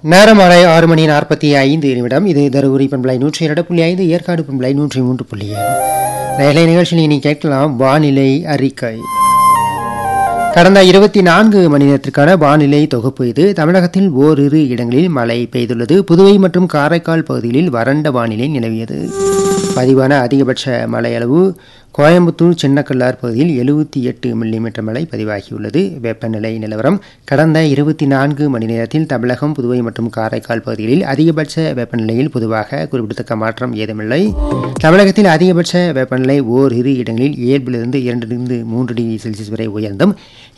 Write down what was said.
நேரம் மாலை ஆறு மணி நாற்பத்தி ஐந்து நிமிடம் இது தருமபுரி பண்பலை நூற்றி இரண்டு புள்ளி ஐந்து ஏற்காடு பண்பலை நூற்றி மூன்று புள்ளி ஏழு நேரலை நிகழ்ச்சியில் இனி கேட்கலாம் வானிலை அறிக்கை கடந்த இருபத்தி நான்கு மணி நேரத்திற்கான வானிலை தொகுப்பு இது தமிழகத்தில் ஓரிரு இடங்களில் மழை பெய்துள்ளது புதுவை மற்றும் காரைக்கால் பகுதிகளில் வறண்ட வானிலை நிலவியது பதிவான அதிகபட்ச மழை அளவு கோயம்புத்தூர் சின்னக்கல்லார் பகுதியில் எழுபத்தி எட்டு மில்லிமீட்டர் மழை பதிவாகியுள்ளது வெப்பநிலை நிலவரம் கடந்த இருபத்தி நான்கு மணி நேரத்தில் தமிழகம் புதுவை மற்றும் காரைக்கால் பகுதிகளில் அதிகபட்ச வெப்பநிலையில் பொதுவாக குறிப்பிடத்தக்க மாற்றம் ஏதுமில்லை தமிழகத்தில் அதிகபட்ச வெப்பநிலை ஓரிரு இடங்களில் இயல்பிலிருந்து இரண்டிலிருந்து மூன்று டிகிரி செல்சியஸ் வரை உயர்ந்தும்